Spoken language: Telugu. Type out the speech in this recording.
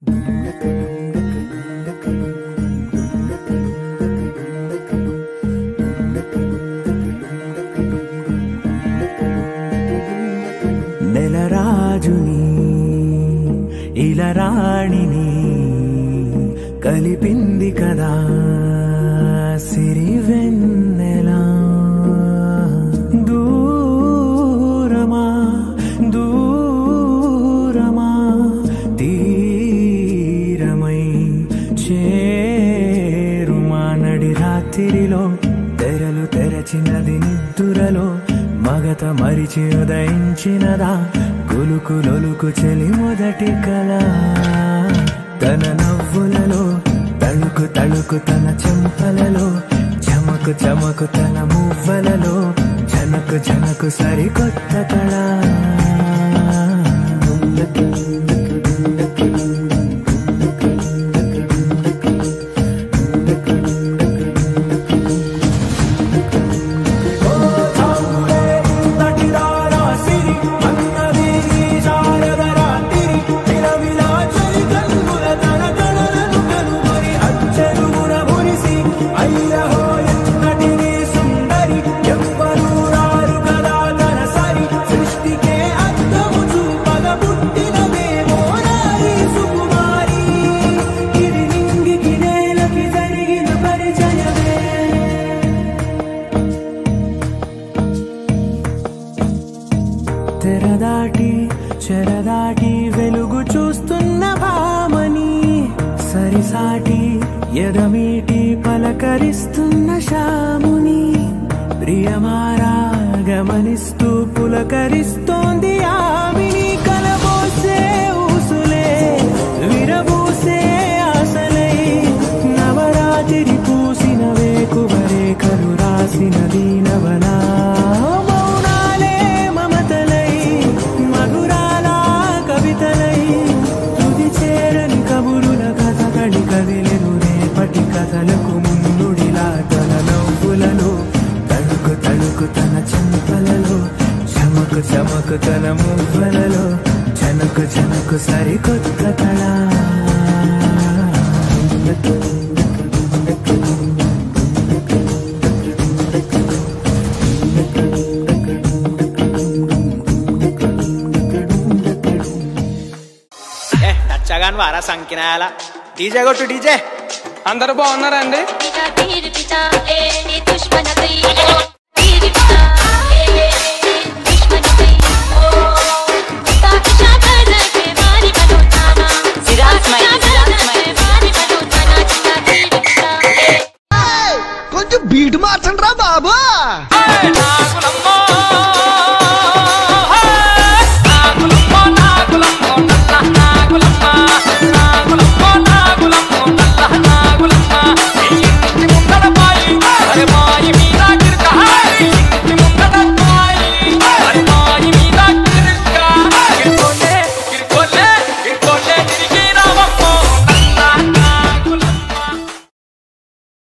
నెలరాజుని ఇలరాణిని కలిపింది కదా సిరి వెన్నెలా దూరమా దూరమా తీరమై చేరుమా నడి రాత్రిలో తెరలు తెరచినది నిద్దురలో మగత మరిచి ఉదయించినదా కులుకు లొలుకు చెలి మొదటి కళ తన నవ్వులలో తళుకు తళుకు తన చెంపలలో చమకు చమకు తన మువ్వలలో జనకు జనకు సరికొత్త కళ పరిచయమే తెరదాటి చెరదాటి వెలుగు చూస్తున్న భామని సరిసాటి ఎదమీటి పలకరిస్తున్న శాముని ప్రియమారా గమనిస్తూ పులకరిస్తోంది ఆమెని కలబోసే ఊసులే విరబూసే ఆశలై నవరాత్రి పూసిన వేకువరే కలు రాసిన దీనవనా మౌనాలే మమతలై మధురాల కవితలై తుది చేరని కబురుల కథ కడి కదిలెను రేపటి కథలకు ముందుడిలా తన నవ్వులలో తణుకు తణుకు తన చెంపలలో చమకు చమకు తన మువ్వలలో జనకు జనకు సరికొత్త కళ ఏ నచ్చగాని వారా సంకినాయాల డీజే కొట్టు డీజే అందరూ బాగున్నారండి पिता पीर पिता ए नी दुश्मन गई